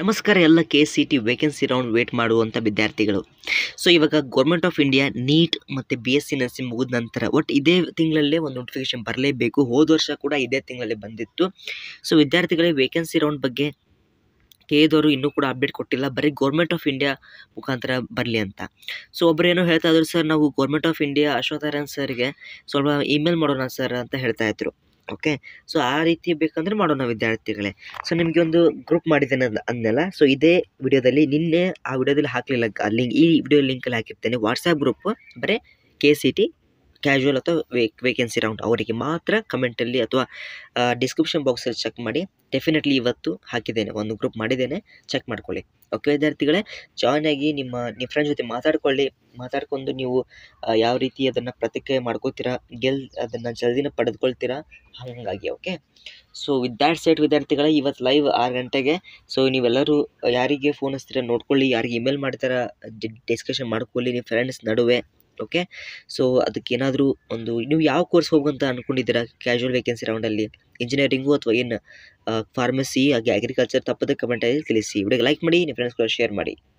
ನಮಸ್ಕಾರ ಎಲ್ಲ K C T vacancy round wait ಮಾಡುವಂಥ ವಿದ್ಯಾರ್ಥಿಗಳು ಸೊ ಇವಾಗ ಗೌರ್ಮೆಂಟ್ ಆಫ್ ಇಂಡಿಯಾ ನೀಟ್ ಮತ್ತು ಬಿ ಎಸ್ ಸಿ ನರ್ಸಿಂಗ್ ಮುಗಿದ ನಂತರ ಒಟ್ಟು ಇದೇ ತಿಂಗಳಲ್ಲೇ ಒಂದು ನೋಟಿಫಿಕೇಶನ್ ಬರಲೇಬೇಕು ಹೋದ ವರ್ಷ ಕೂಡ ಇದೇ ತಿಂಗಳಲ್ಲೇ ಬಂದಿತ್ತು ಸೊ ವಿದ್ಯಾರ್ಥಿಗಳೇ ವೇಕೆನ್ಸಿ ರೌಂಡ್ ಬಗ್ಗೆ ಕೆದವರು ಇನ್ನೂ ಕೂಡ ಅಪ್ಡೇಟ್ ಕೊಟ್ಟಿಲ್ಲ ಬರೀ ಗೌರ್ಮೆಂಟ್ ಆಫ್ ಇಂಡಿಯಾ ಮುಖಾಂತರ ಬರಲಿ ಅಂತ ಸೊ ಒಬ್ಬರು ಏನೋ ಹೇಳ್ತಾ ಇದ್ರು ಸರ್ ನಾವು ಗೌರ್ಮೆಂಟ್ ಆಫ್ ಇಂಡಿಯಾ ಅಶ್ವಥಾರನ್ ಸರ್ಗೆ ಸ್ವಲ್ಪ ಇಮೇಲ್ ಮಾಡೋಣ ಸರ್ ಅಂತ ಹೇಳ್ತಾ ಇದ್ರು ಓಕೆ ಸೊ ಆ ರೀತಿ ಬೇಕಂದ್ರೆ ಮಾಡೋಣ ವಿದ್ಯಾರ್ಥಿಗಳೇ ಸೊ ನಿಮಗೆ ಒಂದು ಗ್ರೂಪ್ ಮಾಡಿದ್ದೇನೆ ಅಂದ್- ಅಂದ್ನಲ್ಲ ಸೊ ಇದೇ ವಿಡಿಯೋದಲ್ಲಿ ನಿನ್ನೆ ಆ ವಿಡಿಯೋದಲ್ಲಿ ಹಾಕಲಿಲ್ಲ ಲಿಂಕ್ ಈ ವಿಡಿಯೋ ಲಿಂಕಲ್ಲಿ ಹಾಕಿರ್ತೇನೆ ವಾಟ್ಸಪ್ ಗ್ರೂಪ್ ಬರೀ ಕೆ ಸಿ ಟಿ ಕ್ಯಾಶುವಲ್ ಅಥವಾ ವೇಕ್ ವೇಕೆನ್ಸಿ ರೌಂಡ್ ಅವರಿಗೆ ಮಾತ್ರ ಕಮೆಂಟಲ್ಲಿ ಅಥವಾ ಡಿಸ್ಕ್ರಿಪ್ಷನ್ ಬಾಕ್ಸಲ್ಲಿ ಚೆಕ್ ಮಾಡಿ ಡೆಫಿನೆಟ್ಲಿ ಇವತ್ತು ಹಾಕಿದ್ದೇನೆ ಒಂದು ಗ್ರೂಪ್ ಮಾಡಿದ್ದೇನೆ ಚೆಕ್ ಮಾಡ್ಕೊಳ್ಳಿ ಓಕೆ ವಿದ್ಯಾರ್ಥಿಗಳೇ ಜಾಯ್ನ್ ಆಗಿ ನಿಮ್ಮ ನಿಮ್ಮ ಫ್ರೆಂಡ್ ಜೊತೆ ಮಾತಾಡ್ಕೊಳ್ಳಿ ಮಾತಾಡ್ಕೊಂಡು ನೀವು ಆ, ಯಾವ ರೀತಿ ಅದನ್ನು ಪ್ರತಿಕ್ರಿಯೆ ಮಾಡ್ಕೋತೀರಾ ಗೆಲ್ ಅದನ್ನು ಜಲ್ದಿನ ಪಡೆದುಕೊಳ್ತೀರಾ ಹಾಗಾಗಿ okay so with that said ವಿದ್ಯಾರ್ಥಿಗಳೇ ಇವತ್ತು ಲೈವ್ ಆರು ಗಂಟೆಗೆ ಸೊ ನೀವೆಲ್ಲರೂ ಯಾರಿಗೆ ಫೋನ್ ಹಚ್ತೀರಾ ನೋಡ್ಕೊಳ್ಳಿ ಯಾರಿಗೆ ಇಮೇಲ್ ಮಾಡ್ತಾರ ಡಿಸ್ಕಷನ್ ಮಾಡ್ಕೊಳ್ಳಿ ನಿಮ್ಮ ಫ್ರೆಂಡ್ಸ್ ನಡುವೆ ಓಕೆ ಸೊ ಅದಕ್ಕೇನಾದರೂ ಒಂದು ನೀವು ಯಾವ ಕೋರ್ಸ್ ಹೋಗುವಂತ ಅಂದ್ಕೊಂಡಿದ್ದೀರಾ ಕ್ಯಾಶುವಲ್ ವೇಕೆನ್ಸಿ ರೌಂಡಲ್ಲಿ ಇಂಜಿನಿಯರಿಂಗು ಅಥವಾ ಏನು ಫಾರ್ಮಸಿ ಹಾಗೆ ಅಗ್ರಿಕಲ್ಚರ್ ತಪ್ಪದೆ ಕಮೆಂಟಲ್ಲಿ ತಿಳಿಸಿ ವಿಡಿಯೋಗೆ ಲೈಕ್ ಮಾಡಿ ನಿಮ್ಮ ಫ್ರೆಂಡ್ಸ್ಗಳು ಶೇರ್ ಮಾಡಿ